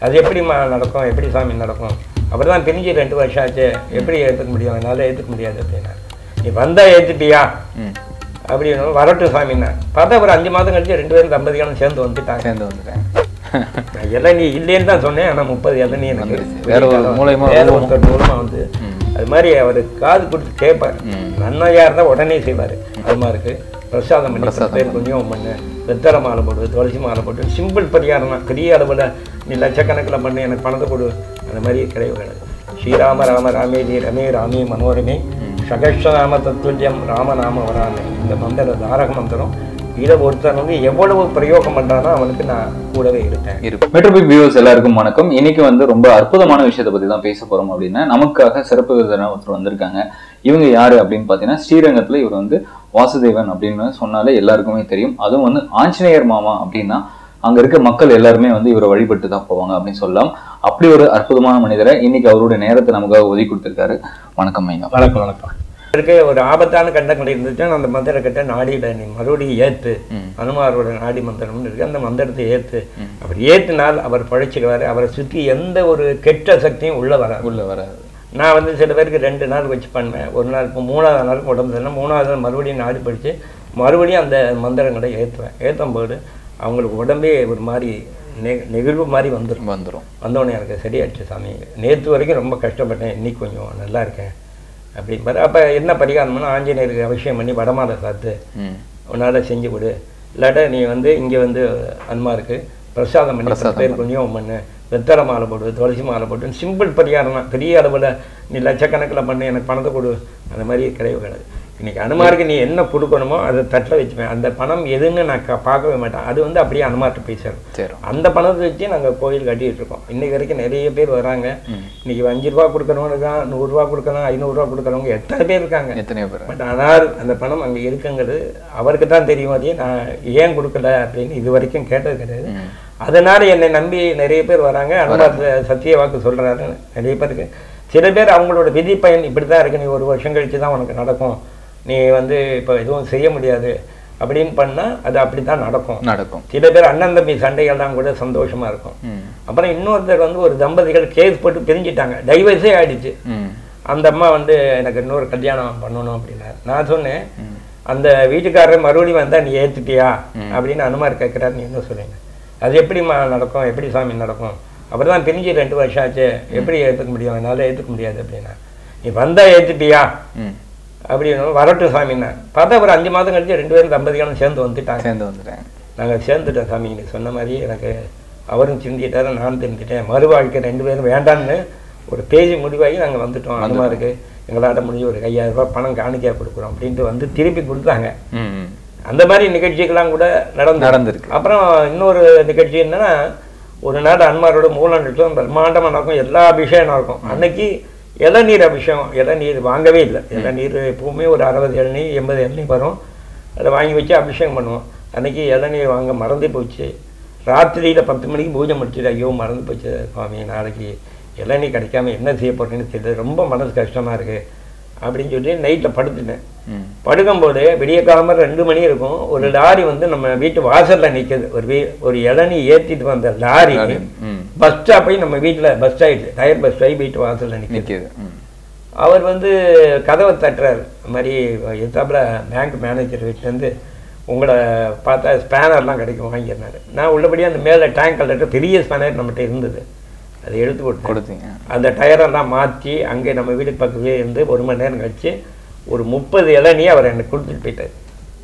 அது எப்படிம்மா நடக்கும் எப்படி சாமி நடக்கும் அப்புறம் தான் பிரிஞ்சு ரெண்டு வருஷம் ஆச்சு எப்படி ஏற்றுக்க முடியும் என்னால் ஏற்றுக்க முடியாது அப்படின்னா நீ வந்தா ஏற்றுப்பியா ம் அப்படின்னு வரட்டும் சாமின்னா பார்த்தா ஒரு அஞ்சு மாதம் கழிச்சு ரெண்டு பேரும் தம்பதிகளும் சேர்ந்து வந்துட்டாங்க சேர்ந்து வந்துட்டேன் நான் இளநீ இல்லைன்னு தான் சொன்னேன் ஆனால் முப்பது இளநீ எனக்கு வந்துருச்சு. வேற ஒரு மூலியமா வேற உருவம். ஒருத்தர் மூலமா வந்து அது மாதிரி அவர் காது கொடுத்து கேட்பார் நன்மையாக இருந்தால் உடனே செய்வார் அது மாதிரி இருக்கு பிரசாதம் பண்ணி பத்து பேர் கொஞ்சம் பண்ணு வெத்தலை மாலை போடு துளசி மாலை போட்டு சிம்பிள் பரிகாரம் தான் பெரிய அளவில் நீ லட்சக்கணக்கில் பண்ணு எனக்கு பணத்தை கொடு அந்த மாதிரி கிடையவே கிடையாது ஸ்ரீராம ராம ராமேதி ரமே ராமே மனோரமே சகஸ்வநாம தத்துல்யம் ராமநாம வராமே இந்த மந்திர தாரக மந்திரம் இதை ஒருத்தன் வந்து எவ்வளவு பிரயோகம் பண்ணுறானோ அவனுக்கு நான் கூடவே இருப்பேன் இருக்கு மெட்ரோபிக் வியூவர்ஸ் எல்லாருக்கும் வணக்கம் இன்னைக்கு வந்து ரொம்ப அற்புதமான விஷயத்தை பத்தி தான் பேச போறோம் அப்படின்னா நமக்காக சிறப்பு விருந்தினர் ஒருத்தர் வந்திருக்காங்க இவங்க யாரு அப்படின்னு பாத்தீங்கன்னா ஸ்ரீரங்கத்துல இவர் வந்து வாசுதேவன் அப்படின்னு சொன்னாலே எல்லாருக்குமே தெரியும் அதுவும் வந்து ஆஞ்சநேயர் மாமா அப்படின்னா அங்க இருக்க மக்கள் எல்லாருமே வந்து இவரை வழிபட்டு தான் போவாங்க அப்படின்னு சொல்லலாம் அப்படி ஒரு அற்புதமான மனிதரை இன்னைக்கு அவருடைய நேரத்தை நமக்காக ஒதுக்கி கொடுத்திருக்காரு வணக்கம் ஐயா வணக்கம் வணக்கம் இருக்க ஒரு ஆபத்தான கண்டங்கள் இருந்துச்சுன்னா அந்த மந்திர கட்ட நாடியில நீ மறுபடியும் ஏத்து அனுமாரோட நாடி மந்திரம்னு இருக்கு அந்த மந்திரத்தை ஏத்து அவர் ஏத்துனால் அவர் பழைச்சிடுவார் அவரை சுற்றி எந்த ஒரு கெட்ட சக்தியும் உள்ள வராது உள்ள வராது நான் வந்து சில பேருக்கு ரெண்டு நாள் வச்சு பண்ணேன் ஒரு நாள் இப்போ மூணாவது நாளுக்கு உடம்பு சரியில்லை மூணாவது நாள் மறுபடியும் நாடி படித்து மறுபடியும் அந்த மந்திரங்களை ஏற்றுவேன் ஏற்றும் போது அவங்களுக்கு உடம்பே ஒரு மாதிரி நெ நெகிழ்வு மாதிரி வந்துடும் வந்துரும் வந்தோடனே எனக்கு சரியாயிடுச்சு சாமி நேற்று வரைக்கும் ரொம்ப கஷ்டப்பட்டேன் இன்னைக்கு கொஞ்சம் நல்லா இருக்கேன் அப்படிம்பாரு அப்போ என்ன பரிகாரம்னா ஆஞ்சநேயருக்கு அவசியம் பண்ணி வடமாலை சாத்து ம் உன்னால் செஞ்சு கொடு இல்லாட்டா நீ வந்து இங்கே வந்து அன்மாருக்கு பிரசாதம் பண்ணி பத்து பேர் கொஞ்சம் பண்ணு வெத்தலை மாலை போடு துளசி மாலை போட்டு சிம்பிள் பரிகாரம் தான் பெரிய அளவில் நீ லட்சக்கணக்கில் பண்ணு எனக்கு பணத்தை கொடு அந்த மாதிரி கிடையவே கிடையாது இன்னைக்கு அனுமாருக்கு நீ என்ன கொடுக்கணுமோ அதை தட்டில் வச்சுப்பேன் அந்த பணம் எதுன்னு நான் க- பார்க்கவே மாட்டேன் அது வந்து அப்படியே அனுமார்ட்ட போய் சேரும் சரி அந்த பணத்தை வச்சு நாங்கள் கோயில் கட்டிட்டு இருக்கோம் இன்னைக்கு வரைக்கும் நிறைய பேர் வராங்க இன்னைக்கு அஞ்சு ரூபா கொடுக்குறவங்க இருக்கான் நூறுரூவா கொடுக்கணும் ஐநூறுரூவா கொடுக்குறவங்க எத்தனை பேர் இருக்காங்க எத்தனையோ பேர் பட் ஆனால் அந்த பணம் அங்கே இருக்குங்கிறது அவருக்கு தான் தெரியும் அதே நான் ஏன் கொடுக்கல அப்படின்னு இது வரைக்கும் கேட்டது கிடையாது அதனால என்னை நம்பி நிறைய பேர் வராங்க அனுமார் ச- சத்திய வாக்கு சொல்றாரு நிறைய பேருக்கு சில பேர் அவங்களோட விதி பயன் இப்படி தான் இருக்கு நீ ஒரு வருஷம் கழிச்சு தான் உனக்கு நடக்கும் நீ வந்து இப்போ எதுவும் செய்ய முடியாது அப்படின்னு பண்ணா அது அப்படி தான் நடக்கும் நடக்கும் சில பேர் அண்ணன் தம்பி சண்டைகள்லாம் கூட சந்தோஷமா இருக்கும் ம் அப்புறம் இன்னொருத்தர் வந்து ஒரு தம்பதிகள் கேஸ் போட்டு பிரிஞ்சிட்டாங்க டைவர்ஸே ஆயிடுச்சு ம் அந்த அம்மா வந்து எனக்கு இன்னொரு கல்யாணம் பண்ணணும் அப்படின்னாரு நான் சொன்னேன் அந்த வீட்டுக்காரர் மறுபடியும் வந்தா நீ ஏத்துட்டியா அப்படின்னு அனுமார் கேட்குறாரு நீ என்ன சொல்லுங்க அது எப்படிம்மா நடக்கும் எப்படி சாமி நடக்கும் அப்புறம் தான் பிரிஞ்சு ரெண்டு வருஷம் ஆச்சு எப்படி ஏற்றுக்க முடியும் என்னால் ஏற்றுக்க முடியாது அப்படின்னா நீ வந்தா ஏத்துட்டியா ம் அப்படின்னு வரட்டும் சாமின்னா பார்த்தா ஒரு அஞ்சு மாதம் கழிச்சு ரெண்டு பேரும் தம்பதிகளும் சேர்ந்து வந்துட்டாங்க சேர்ந்து வந்துட்டேன் நாங்கள் சேர்ந்துட்டோம் சாமி நீ சொன்ன மாதிரி எனக்கு அவரும் சிந்திட்டாரு நான் திருந்திட்டேன் மறு வாழ்க்கை ரெண்டு பேரும் வேண்டான்னு ஒரு பேசி முடிவாகி நாங்கள் வந்துட்டோம் அந்த மாதிரி இருக்கு எங்களால் முடிஞ்ச ஒரு ஐயாயிரம் ரூபாய் பணம் காணிக்கையாக கொடுக்குறோம் அப்படின்ட்டு வந்து திருப்பி கொடுத்தாங்க ம் ம். அந்த மாதிரி நிகழ்ச்சிகள்லாம் கூட நடந்து நடந்திருக்கு அப்புறம் இன்னொரு நிகழ்ச்சி என்னன்னா ஒரு நாள் அன்மாரோட மூல நட்சம் பிரம்மாண்டமாக நடக்கும் எல்லா அபிஷேகம் நடக்கும் அன்னைக்கு இளநீர் அபிஷேகம் இளநீர் வாங்கவே இல்லை இளநீர் எப்பவுமே ஒரு அறுபது இளநீர் எண்பது இளநீர் வரும் அதை வாங்கி வச்சு அபிஷேகம் பண்ணுவோம் அன்னைக்கு இளநீர் வாங்க மறந்து போச்சு ராத்திரியில் பத்து மணிக்கு பூஜை முடிச்சுட்டு ஐயோ மறந்து போச்சு சுவாமி நாளைக்கு இளநீர் கிடைக்காம என்ன செய்ய போறேன்னு தெரியல ரொம்ப மனசு கஷ்டமா இருக்கு அப்படின்னு சொல்லி நைட்டில் படுத்துட்டேன் ம் படுக்கும்போது விடிய காலம்பரம் ரெண்டு மணி இருக்கும் ஒரு லாரி வந்து நம்ம வீட்டு வாசல்ல நிக்குது ஒரு வீ ஒரு இளநீ ஏத்திட்டு வந்த லாரி ம் பஸ் ஸ்டாப்பை நம்ம வீட்டுல bus stand tyre bus stop வீட்டு வாசல்ல நிக்குது நிற்கிது ம் அவர் வந்து கதவை தட்டுறாரு இந்த மாதிரி எத்தாப்புல பேங்க் மேனேஜர் வீட்டிலேருந்து உங்களை பார்த்தா ஸ்பேனர்லாம் கிடைக்கும் வாங்கியிருந்தாரு நான் உள்ளபடியே அந்த மேலே டேங்க் கலெக்டர் பெரிய ஸ்பேனர் நம்மகிட்ட இருந்தது அதை எடுத்து கொடுத்தேன் கொடுத்தீங்க அந்த டயரெல்லாம் மாற்றி அங்கே நம்ம வீடு பக்கத்துலேயே இருந்து ஒரு மணி நேரம் கழிச்சு ஒரு முப்பது இளநீ அவர் எனக்கு கொடுத்துட்டு போயிட்டார்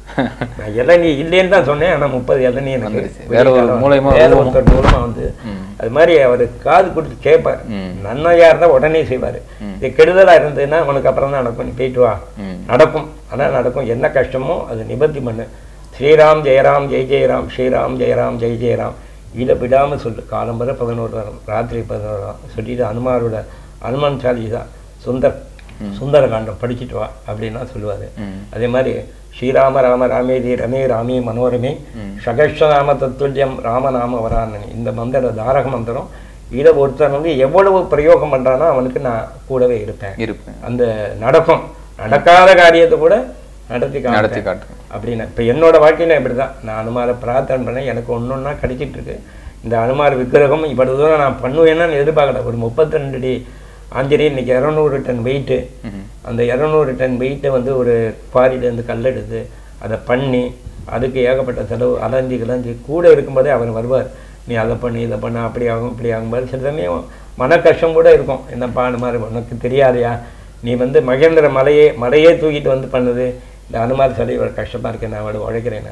நான் இளநீ இல்லைன்னு தான் சொன்னேன் ஆனால் முப்பது இளநீ எனக்கு வந்துருச்சு. வேற ஒரு வெளிக்காலம் மூலியமா வேற உருவம். ஒருத்தர் மூலமா வந்து ம். அது மாதிரி அவர் காது கொடுத்து கேட்பார் ம். நன்மையாக இருந்தால் உடனே செய்வார் இது கெடுதலாக இருந்ததுன்னா உனக்கு அப்புறம் தான் நடக்கும் நீ போயிட்டு வா ம் நடக்கும் அதான் நடக்கும் என்ன கஷ்டமோ அது நிபர்த்தி பண்ணு ஸ்ரீராம் ஜெயராம் ஜெய் ஜெயராம் ஸ்ரீராம் ஜெயராம் ஜெய் ஜெயராம் இதை விடாமல் சொல்லு காலம்பர பதினோரு வரும் ராத்திரி பதினோரு வரும் சொல்லிட்டு அனுமாரோட அனுமான் சாலிசா சுந்தர் சுந்தர காண்டம் படிச்சுட்டு வா அப்படின்னா சொல்லுவார் ம் அதே மாதிரி ஸ்ரீராம ராம ராமேதி ரமே ராமே மனோரமே சகஸ்வநாம தத்துல்யம் ராமநாம வரானனி இந்த மந்திர தாரக மந்திரம் இதை ஒருத்தன் வந்து எவ்வளவு பிரயோகம் பண்றானோ அவனுக்கு நான் கூடவே இருப்பேன் இருப்பேன் அந்த நடக்கும் நடக்காத காரியத்தை கூட நடத்தி நடத்தி காட்டுறேன் காட்டுங்க அப்படின்னு இப்போ என்னோட வாழ்க்கையில இப்படி தான் நான் அனுமாரை பிரார்த்தனை பண்ணேன் எனக்கு ஒன்று ஒன்றா கிடைச்சிட்டு இருக்கு இந்த அனுமார் விக்கிரகம் இவ்வளவு தூரம் நான் பண்ணுவேன்னு எதிர்பார்க்கல ஒரு முப்பத்தி ரெண்டு அடி ஆஞ்சநேயர் இன்னைக்கு இரநூறு டன் வெயிட்டு அந்த இரநூறு டன் வெயிட்டை வந்து ஒரு குவாரியிலேருந்து கல்லெடுத்து அதை பண்ணி அதுக்கு ஏகப்பட்ட செலவு அலைஞ்சி கிளஞ்சி கூட இருக்கும்போதே அவர் வருவார் நீ அதை பண்ணி இதை பண்ண அப்படி ஆகும் இப்படி ஆகும்போது சில சமயம் மன கஷ்டம் கூட இருக்கும் என்னப்பா இந்த மாதிரி உனக்கு தெரியாதையா நீ வந்து மகேந்திர மலையே மலையே தூக்கிட்டு வந்து பண்ணுது இந்த அனுமார் சிலை ஒரு கஷ்டமாக இருக்கு நான் அவளை உழைக்கிறேன்னு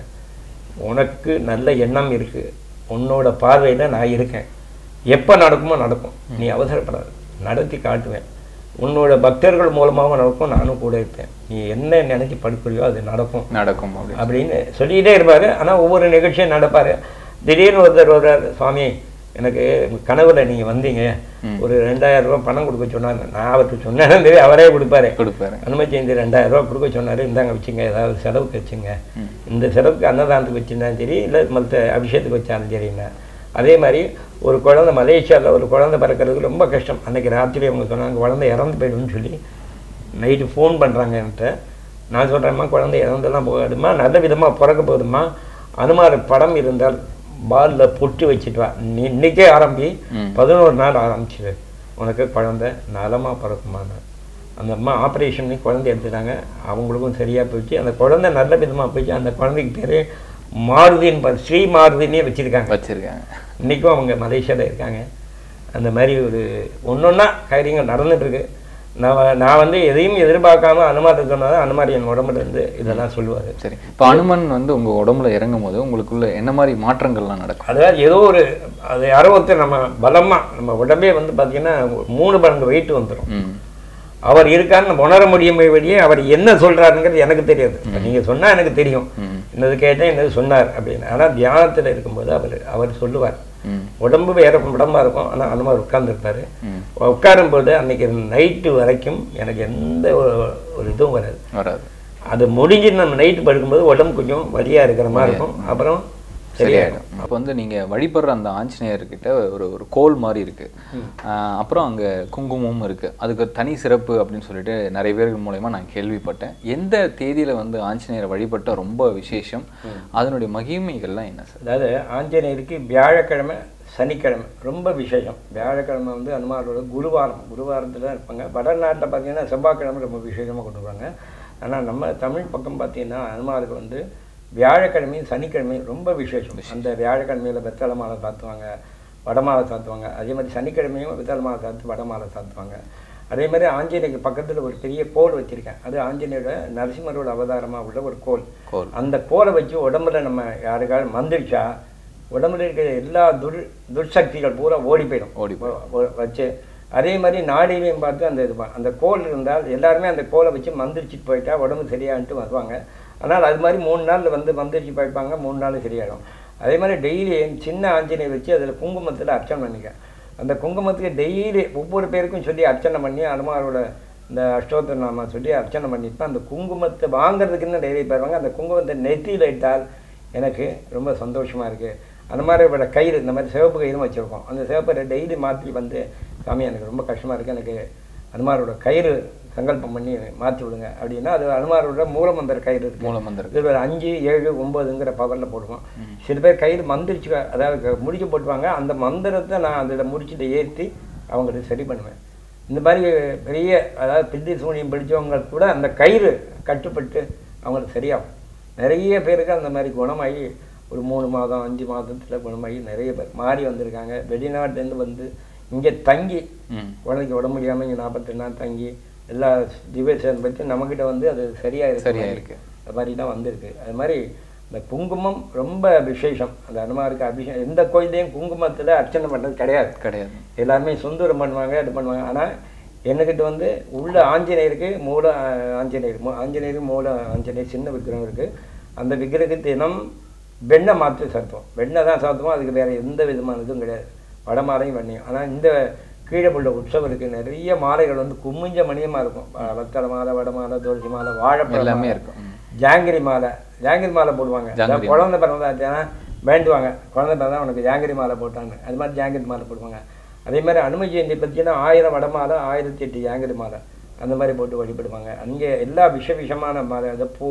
உனக்கு நல்ல எண்ணம் இருக்குது உன்னோட பார்வையில் நான் இருக்கேன் எப்போ நடக்குமோ நடக்கும் நீ அவசரப்படாது நடத்தி காட்டுவேன் உன்னோட பக்தர்கள் மூலமாக நடக்கும் நானும் கூட இருப்பேன் நீ என்ன நினைச்சு படுக்கிறியோ அது நடக்கும் நடக்கும் அப்படி அப்படின்னு சொல்லிக்கிட்டே இருப்பார் ஆனால் ஒவ்வொரு நிகழ்ச்சியும் நடப்பார் திடீர்னு ஒருத்தர் வர்றார் சுவாமி எனக்கு கனவுல நீங்கள் வந்தீங்க ஒரு ரெண்டாயிரம் ரூபாய் பணம் கொடுக்க சொன்னார் நான் அவருக்கு சொன்னேன் தெரியும், அவரே கொடுப்பாரு கொடுப்பாரு அனுமதி ஜெயந்தி ரெண்டாயிரம் ரூபாய் கொடுக்க சொன்னார் இந்தாங்க வச்சுங்க ஏதாவது செலவுக்கு வச்சுங்க இந்த செலவுக்கு அன்னதானத்துக்கு வச்சிருந்தாலும் சரி இல்லை மற்ற அபிஷேகத்துக்கு வச்சாலும் சரிண்ணா அதே மாதிரி ஒரு குழந்தை மலேசியாவில் ஒரு குழந்தை பிறக்கிறதுக்கு ரொம்ப கஷ்டம் அன்னைக்கு ராத்திரி அவங்க சொன்னாங்க குழந்தை இறந்து போயிடும்னு சொல்லி நைட்டு ஃபோன் பண்ணுறாங்க என்கிட்ட நான் சொல்கிறேம்மா குழந்தை இறந்தெல்லாம் போகாதும்மா நல்ல விதமாக பிறக்க போகுதும்மா அனுமார் படம் இருந்தால் பாலில் பொட்டு வச்சுட்டு வா நீ இன்னைக்கே ஆரம்பி பதினோரு நாள் ஆரம்பிச்சிடு உனக்கு குழந்தை நலமாக பிறக்குமான்னு அந்த அம்மா ஆப்ரேஷன் பண்ணி குழந்தை எடுத்துட்டாங்க அவங்களுக்கும் சரியாக போயிடுச்சு அந்த குழந்தை நல்ல விதமாக போயிடுச்சு அந்த குழந்தைக்கு பேர் மாருதின்னு பாரு, ஸ்ரீ மாருதினே வச்சுருக்காங்க வச்சிருக்காங்க இன்றைக்கும் அவங்க மலேசியாவில் இருக்காங்க அந்த மாதிரி ஒரு ஒன்றொன்னா காரியங்கள் நடந்துட்டுருக்கு நான் வ- நான் வந்து எதையும் எதிர்பார்க்காம அனுமார் சொன்னால் அனுமார் என் உடம்புல இருந்து இதெல்லாம் சொல்லுவார் சரி இப்போ அனுமன் வந்து உங்க உடம்புல இறங்கும் போது உங்களுக்குள்ள என்ன மாதிரி மாற்றங்கள்லாம் நடக்கும் அதாவது ஏதோ ஒரு அது யாரோ ஒருத்தர் நம்ம பலமாக நம்ம உடம்பே வந்து பார்த்தீங்கன்னா மூணு மடங்கு வெயிட் வந்துடும் ம் அவர் இருக்கான்னு நம்ம உணர முடியுமே வெளியே அவர் என்ன சொல்றாருங்கிறது எனக்கு தெரியாது இப்போ நீங்கள் சொன்னால் எனக்கு தெரியும் ம் என்னது கேட்டேன் என்னது சொன்னார் அப்படின்னு ஆனால் தியானத்தில் இருக்கும்போது அவர் அவர் சொல்லுவார் ம் உடம்பு வேற உடம்பா இருக்கும் ஆனால் அந்த மாதிரி உட்கார்ந்துருப்பாரு ம் உட்காரும்போது அன்னைக்கு நைட்டு வரைக்கும் எனக்கு எந்த ஒரு ஒரு இதுவும் வராது வராது அது முடிஞ்சு நம்ம நைட்டு படுக்கும்போது உடம்பு கொஞ்சம் வலியா இருக்கிற மாதிரி இருக்கும் அப்புறம் சரியாயிடும் சரியாயிடும் அப்போ வந்து நீங்க வழிபடுற அந்த ஆஞ்சநேயர்கிட்ட ஒரு ஒரு கோல் மாதிரி இருக்கு ஆஹ் அப்புறம் அங்க குங்குமமும் இருக்கு அதுக்கு தனி சிறப்பு அப்படின்னு சொல்லிட்டு நிறைய பேர்கள் மூலயமா நான் கேள்விப்பட்டேன் எந்த தேதியில வந்து ஆஞ்சநேயரை வழிபட்ட ரொம்ப விசேஷம் அதனுடைய மகிமைகள்லாம் என்ன சார் அதாவது ஆஞ்சநேயருக்கு வியாழக்கிழமை சனிக்கிழமை ரொம்ப விசேஷம் வியாழக்கிழமை வந்து அனுமாரோட குருவாரம் குருவாரத்தில் தான் இருப்பாங்க வடநாட்டில் பார்த்தீங்கன்னா செவ்வாய்க்கிழமை ரொம்ப விசேஷமாக கொண்டு வருவாங்க ஆனால் நம்ம தமிழ் பக்கம் பார்த்தீங்கன்னா அனுமாருக்கு வந்து வியாழக்கிழமையும் சனிக்கிழமையும் ரொம்ப விசேஷம் அந்த வியாழக்கிழமையில் வெத்தலை மாலை சாத்துவாங்க வடமாலை சாத்துவாங்க அதே மாதிரி சனிக்கிழமையும் வெத்தலை மாலை சாத்து வடமாலை சாத்துவாங்க அதே மாதிரி ஆஞ்சநேயருக்கு பக்கத்தில் ஒரு பெரிய கோல் வச்சுருக்கேன் அது ஆஞ்சநேயரோட நரசிம்மரோட அவதாரமாக உள்ள ஒரு கோல் கோல் அந்த கோலை வச்சு உடம்புல நம்ம யாருக்காவது மந்திரிச்சா உடம்புல இருக்கிற எல்லா துர் துர்சக்திகள் பூரா ஓடி போயிடும் ஓடி வ- வ- வச்சு அதே மாதிரி நாடிலையும் பார்த்து அந்த இது ப- அந்த கோல் இருந்தால் எல்லாருமே அந்த கோலை வச்சு மந்திரிச்சிட்டு போயிட்டா உடம்பு சரியான்ட்டு வருவாங்க ஆனால் அது மாதிரி மூணு நாள் வந்து மந்திரிச்சு போய்ப்பாங்க மூணு நாள் சரியாயிடும் அதே மாதிரி டெய்லி சின்ன ஆஞ்சநேயர் வச்சு அதில் குங்குமத்தில் அர்ச்சனை பண்ணிக்க அந்த குங்குமத்துக்கு டெய்லி ஒவ்வொரு பேருக்கும் சொல்லி அர்ச்சனை பண்ணி அனுமாரோட இந்த அஷ்டோத்தர நாம சொல்லி அர்ச்சனை பண்ணிட்டு அந்த குங்குமத்தை வாங்குறதுக்குன்னு டெய்லி போயிடுவாங்க அந்த குங்குமத்தை நெத்தியில் இட்டால் எனக்கு ரொம்ப சந்தோஷமாக இருக்குது அந்த மாதிரி இவரோட கயிறு இந்த மாதிரி சிவப்பு கயிறும் வச்சுருக்கோம் அந்த சிவப்பை டெய்லி மாற்றி வந்து சாமி எனக்கு ரொம்ப கஷ்டமாக இருக்குது எனக்கு அனுமாரோட கயிறு சங்கல்பம் பண்ணி மாற்றி விடுங்க அப்படின்னா அது அனுமாரோட மூலமந்திர கயிறு இருக்கு மூலம் வந்திருக்கு இது ஒரு அஞ்சு ஏழு ஒம்பதுங்கிற பவரில் போடுவோம் சில பேர் கயிறு மந்திரிச்சு அதாவது க- முடிச்சு போட்டுவாங்க அந்த மந்திரத்தை நான் அதில் முடிச்சுட்டு ஏற்றி அவங்களுக்கு சரி பண்ணுவேன் இந்த மாதிரி பெரிய அதாவது பில்லி சூனியம் பிடிச்சவங்க கூட அந்த கயிறு கட்டுப்பட்டு அவங்களுக்கு சரியாகும் நிறைய பேருக்கு அந்த மாதிரி குணமாகி ஒரு மூணு மாதம் அஞ்சு மாதத்தில் குணமாகி நிறைய பேர் மாறி வந்திருக்காங்க வெளிநாட்டிலேருந்து வந்து இங்கே தங்கி ம் குழந்தைக்கு உடம்பு முடியாமல் இங்கே நாற்பத்தெட்டு நாள் தங்கி எல்லா டிவைஸன் பற்றி நம்மக்கிட்ட வந்து அது சரியாக இருக்கு சரியா இருக்கு. அது மாதிரி தான் வந்திருக்கு அது மாதிரி இந்த குங்குமம் ரொம்ப விசேஷம் அந்த அனுமாருக்கு அபிஷேகம் எந்த கோயிலையும் குங்குமத்தில் அர்ச்சனை பண்ணுறது கிடையாது கிடையாது எல்லாருமே சுந்தரம் பண்ணுவாங்க இது பண்ணுவாங்க ஆனால் என்னக்கிட்ட வந்து உள்ள ஆஞ்சநேயருக்கு மூல ஆஹ், ஆஞ்சநேயர் மூ- ஆஞ்சநேயருக்கு மூல ஆஞ்சநேயர் சின்ன விக்கிரகம் இருக்குது அந்த விக்கிரகத்தை தினம் வெண்ணெய் மாற்றி சாத்துவோம் வெண்ணெய் தான் சாத்துவோம் அதுக்கு வேறு எந்த விதமான இதுவும் கிடையாது வடமாலையும் வெண்ணையும் ஆனால் இந்த கீழே உள்ள உற்சவம் இருக்குது நிறைய மாலைகள் வந்து குமிஞ்ச மணியமாக இருக்கும் வ- வத்தலை மாலை வடமாலை துளசி மாலை வாழைப்பழம் எல்லாமே மாலை, இருக்கும் ம். ஜாங்கிரி மாலை ஜாங்கிரி மாலை போடுவாங்க ஜாங்கிரி அதாவது குழந்தை பிறந்தாச்சுன்னா வேண்டுவாங்க குழந்தை பிறந்தா உனக்கு ஜாங்கிரி மாலை போட்டாங்க அது மாதிரி ஜாங்கிரி மாலை போடுவாங்க அதே மாதிரி அனுமதி ஜெயந்தி பார்த்தீங்கன்னா ஆயிரம் வட மாலை ஆயிரத்தி எட்டு ஜாங்கிரி மாலை அந்த மாதிரி போட்டு வழிபடுவாங்க அங்கே எல்லா விஷ விஷமான மாலை அந்த பூ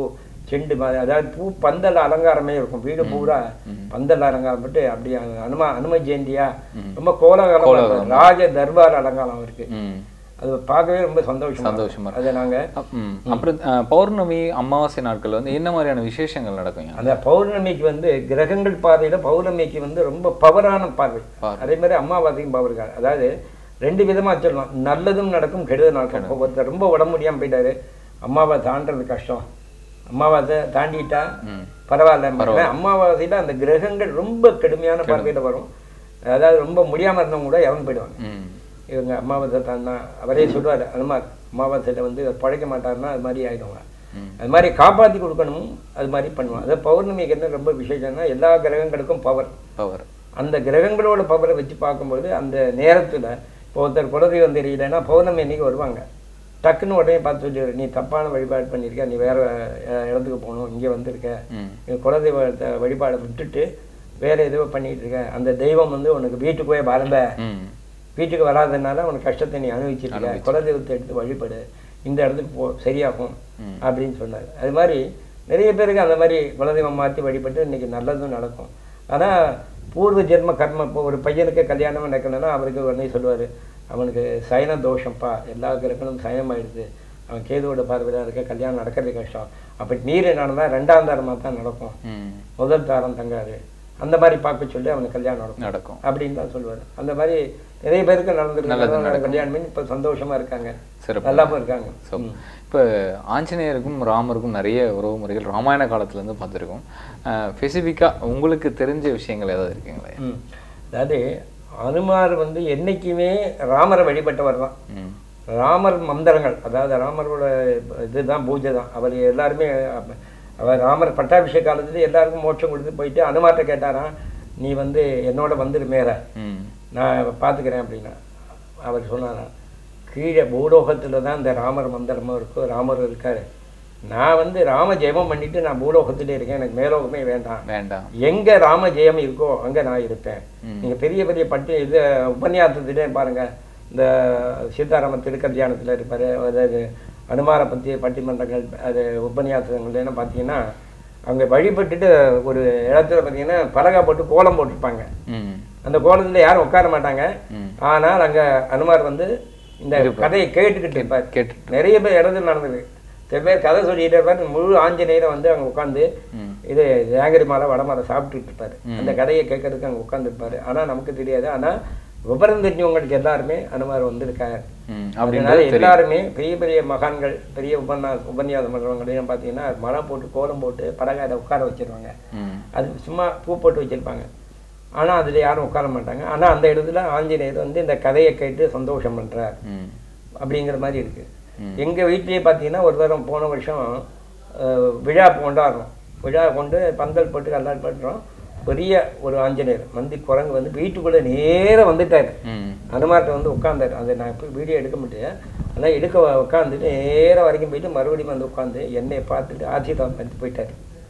செண்டு மாதிரி அதாவது பூ பந்தல் அலங்காரமே இருக்கும் வீடு பூரா பந்தல் அலங்காரம் பட்டு அப்படி அனும அனும ஜெயந்தியா ரொம்ப கோலாகலம் ராஜ தர்பார் அலங்காரம் இருக்கு ம் அது பார்க்கவே ரொம்ப சந்தோஷமா சந்தோஷமா இருக்கும். அதை நாங்க அப்- ம். அப்புறம் அஹ், பௌர்ணமி அமாவாசை நாட்கள் வந்து என்ன மாதிரியான விசேஷங்கள் நடக்குங்க அந்த பௌர்ணமிக்கு வந்து கிரகங்கள் பார்வையில பௌர்ணமிக்கு வந்து ரொம்ப பவரான பார்வை பார்வை. அதே மாதிரி அமாவாசைக்கும் பவர் இருக்காது அதாவது ரெண்டு விதமா சொல்லலாம் நல்லதும் நடக்கும் கெடுதல் நடக்கும் இப்போ ஒருத்தர் ரொம்ப உடம்பு முடியாம போயிட்டாரு அம்மாவை தாண்டறது கஷ்டம் அமாவாசை தாண்டிட்டா ம் பரவாயில்ல அமாவாசையில அந்த கிரகங்கள் ரொம்ப கடுமையான பார்வையில வரும் அதாவது ரொம்ப முடியாம இருந்தவங்க கூட இறந்து போயிடுவாங்க ம் இவங்க அமாவாசை தாண்டா அவரே சொல்லுவார் அனுமார் அமாவாசையில வந்து இவர் பழைக்க மாட்டாருன்னா அது மாதிரி ஆயிடுவாங்க ம். அது மாதிரி காப்பாத்தி கொடுக்கணும் அது மாதிரி பண்ணுவோம் அதாவது பௌர்ணமிக்கு என்ன ரொம்ப விசேஷம்னா எல்லா கிரகங்களுக்கும் பவர் பவர் அந்த கிரகங்களோட பவரை வச்சு பார்க்கும்போது அந்த நேரத்துல இப்போ ஒருத்தர் குலதெய்வம் தெரியலன்னா பௌர்ணமி அன்னைக்கு வருவாங்க டக்குன்னு உடனே பார்த்து சொல்லிடுற நீ தப்பான வழிபாடு பண்ணியிருக்க நீ வேற அஹ், இடத்துக்கு போகணும் இங்கே வந்திருக்க ம் நீ குலதெய்வத்தை வழிபாடை விட்டுட்டு வேற ஏதோ பண்ணிட்டு இருக்க அந்த தெய்வம் வந்து உனக்கு வீட்டுக்கு போய் வரம்ப ம் வீட்டுக்கு வராதனால உனக்கு கஷ்டத்தை நீ அனுபவிச்சிருக்க குலதெய்வத்தை எடுத்து வழிபடு இந்த இடத்துக்கு போ சரியாகும் ம். அப்படின்னு சொன்னார் அது மாதிரி நிறைய பேருக்கு அந்த மாதிரி குலதெய்வம் மாற்றி வழிபட்டு இன்னைக்கு நல்லதும் நடக்கும் ஆனா பூர்வ ஜென்ம கர்மம் இப்போ ஒரு பையனுக்கு கல்யாணம் நடக்கணும்னா அவருக்கு உடனே சொல்லுவார் அவனுக்கு சயன தோஷம்ப்பா எல்லா கிரகங்களும் சயனம் ஆயிடுது அவன் கேதுவோட பார்வையாக இருக்க கல்யாணம் நடக்கிறது கஷ்டம் அப்படி நீர் நடந்தால் ரெண்டாம் தாரமாக தான் நடக்கும் ம் முதல் தாரம் தங்காது அந்த மாதிரி பார்க்க சொல்லி அவனுக்கு கல்யாணம் நடக்கும் நடக்கும் அப்படின்னு தான் சொல்லுவார் அந்த மாதிரி நிறைய பேருக்கு நல்லது நடந்திருக்கு கல்யாணம் பண்ணி இப்போ சந்தோஷமா இருக்காங்க சிறப்பு நல்லாவும் இருக்காங்க ஸோ இப்போ ஆஞ்சநேயருக்கும் ராமருக்கும் நிறைய உறவு முறைகள் ராமாயண காலத்துலேருந்து பார்த்துருக்கோம் ஸ்பெசிஃபிக்காக உங்களுக்கு தெரிஞ்ச விஷயங்கள் ஏதாவது இருக்குங்களா ம். அதாவது அனுமார் வந்து என்னைக்குமே ராமரை வழிபட்டவர் தான் ம் ராமர் மந்திரங்கள் அதாவது ராமரோட இதுதான் பூஜை தான் அவர் எல்லாருமே அப்ப- அவர் ராமர் பட்டாபிஷேக காலத்துல எல்லாருக்கும் மோட்சம் கொடுத்து போயிட்டு அனுமார்ட்ட கேட்டாராம் நீ வந்து என்னோட வந்துரு மேல ம் நான் பார்த்துக்கிறேன் அப்படின்னா அவர் சொன்னாராம் கீழே பூலோகத்தில் தான் இந்த ராமர் மந்திரமும் இருக்கும் ராமர் இருக்காரு நான் வந்து ராம ஜெயமம் பண்ணிட்டு நான் பூலோகத்திலே இருக்கேன் எனக்கு மேலோகமே வேண்டாம் வேண்டாம் எங்க ராம ஜெயம் இருக்கோ அங்க நான் இருப்பேன் நீங்க பெரிய பெரிய பட்டி இது உபன்யாசத்திலே பாருங்க இந்த சீதாராமன் திருக்கல்யாணத்துல இருப்பாரு அதாவது அனுமாரை பற்றிய பட்டிமன்றங்கள் அது உபன்யாசங்கள் என்ன பார்த்தீங்கன்னா அங்க வழிபட்டுட்டு ஒரு இடத்துல பார்த்தீங்கன்னா பலகா போட்டு கோலம் போட்டிருப்பாங்க ம் அந்த கோலத்துல யாரும் உட்கார மாட்டாங்க ம். ஆனால் அங்க அனுமார் வந்து இந்த கதையை கேட்டுக்கிட்டு இருப்பார் கேட்டு நிறைய பேர் இடத்துல நடந்தது சில பேர் கதை சொல்லிட்டு இருப்பார் முழு ஆஞ்சநேயரை வந்து அங்க உட்காந்து ம் இது ஜாங்கிரி மாலை வடமாலை சாப்பிட்டுட்டு இருப்பாரு அந்த கதையை கேட்கறதுக்கு அங்க உட்காந்துருப்பாரு ஆனா நமக்கு தெரியாது ஆனா விவரம் தெரிஞ்சவங்களுக்கு எல்லாருமே அனுமார் வந்திருக்காங்க ம் அதனால அப்படின்றது எல்லாருமே பெரிய பெரிய மகான்கள் பெரிய உபநா உபன்யாசம் பண்றவங்களையும் பார்த்தீங்கன்னா மழை போட்டு கோலம் போட்டு பலகாரை உட்கார வச்சிருவாங்க ம் அது சும்மா பூ போட்டு வச்சிருப்பாங்க ஆனா அதுல யாரும் உட்கார மாட்டாங்க ஆனா அந்த இடத்துல ஆஞ்சநேயர் வந்து இந்த கதையை கேட்டு சந்தோஷம் பண்றார் ம் அப்படிங்கிற மாதிரி இருக்கு ம். எங்க வீட்லயே பார்த்தீங்கன்னா ஒரு தரம் போன வருஷம் அஹ், விழா கொண்டாடுறோம் விழா கொண்டு பந்தல் போட்டு கல்லால் பண்ணுறோம் பெரிய ஒரு ஆஞ்சநேயர் மந்தி குரங்கு வந்து வீட்டுக்குள்ள நேரா வந்துட்டாரு ம் அனுமார்ட்ட வந்து உட்காந்தாரு அதை நான் இப்போ வீடியோ எடுக்க முடியாது ஆனால் எடுக்க உட்காந்துட்டு நேரா வரைக்கும் போயிட்டு மறுபடியும் வந்து உட்காந்து என்னை பார்த்துட்டு ஆசீர்வாதம் பண்ணிட்டு போயிட்டாரு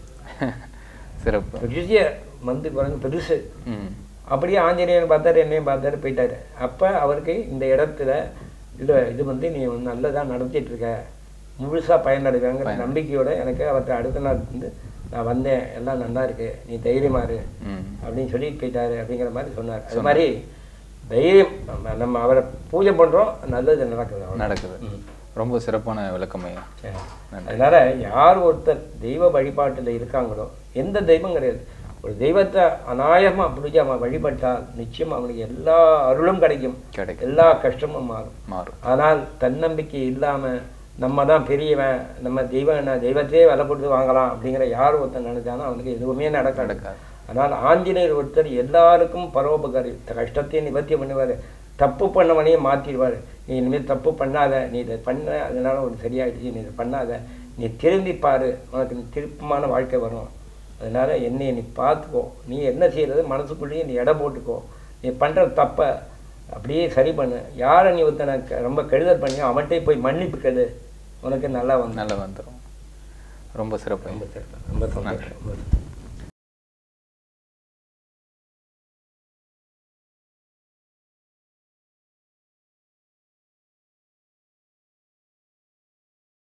சிறப்பு பெரிய மந்தி குரங்கு பெருசு ம் அப்படியே ஆஞ்சநேயன் பார்த்தாரு என்னையும் பார்த்தாரு போயிட்டாரு அப்போ அவருக்கு இந்த இடத்துல இல்லை இது வந்து நீ வந்து நல்லதா நடத்திட்டு இருக்க முழுசா பயனடைவேங்கிற நம்பிக்கையோட எனக்கு அவர்கிட்ட அடுத்த நாள் வந்து நான் வந்தேன் எல்லாம் நல்லா இருக்கு நீ தைரியமா இரு ம் அப்படின்னு சொல்லிட்டு போயிட்டாரு அப்படிங்கிற மாதிரி சொன்னார் அது மாதிரி தைரியம் நம்ம நம்ம அவரை பூஜை பண்றோம் நல்லது நடக்குது அவ்வளவுதான். நடக்குது ம். ரொம்ப சிறப்பான விளக்கம் ஐயா சரி. அதனால யார் ஒருத்தர் தெய்வ வழிபாட்டுல இருக்காங்களோ எந்த தெய்வம் கிடையாது ஒரு தெய்வத்தை அநாயகமா பிடிச்சி அவன் வழிபட்டால் நிச்சயம் அவனுக்கு எல்லா அருளும் கிடைக்கும் கிடைக்கும் எல்லா கஷ்டமும் மாறும் மாறும் ஆனால் தன்னம்பிக்கை இல்லாம நம்ம தான் பெரியவன் நம்ம தெய்வம் நான் தெய்வத்தையே விலை கொடுத்து வாங்கலாம் அப்படிங்கிற யார் ஒருத்தன் நினைச்சானோ அவனுக்கு எதுவுமே நடக்காது நடக்காது ஆனால் ஆஞ்சநேயர் ஒருத்தர் எல்லாருக்கும் பரோபகாரி கஷ்டத்தையும் நிவர்த்தி பண்ணுவார் தப்பு பண்ணவனையும் மாற்றிடுவார் நீ இனிமேல் தப்பு பண்ணாத நீ இதை பண்ண அதனால உனக்கு சரியாயிடுச்சு நீ இதை பண்ணாத நீ திரும்பி பாரு உனக்கு திருப்பமான வாழ்க்கை வரும் அதனால என்னைய நீ பார்த்துக்கோ நீ என்ன செய்யறது மனசுக்குள்ளேயே நீ எடை போட்டுக்கோ நீ பண்ணுற தப்பை அப்படியே சரி பண்ணு யாரை நீ ஒருத்தனை க- ரொம்ப கெடுதல் பண்ணி அவன்கிட்டே போய் மன்னிப்பு கெடு உனக்கு நல்லா வந்து நல்லா வந்துடும் ரொம்ப சிறப்பு ஐயா. ரொம்ப சிறப்பு ரொம்ப சந்தோஷம்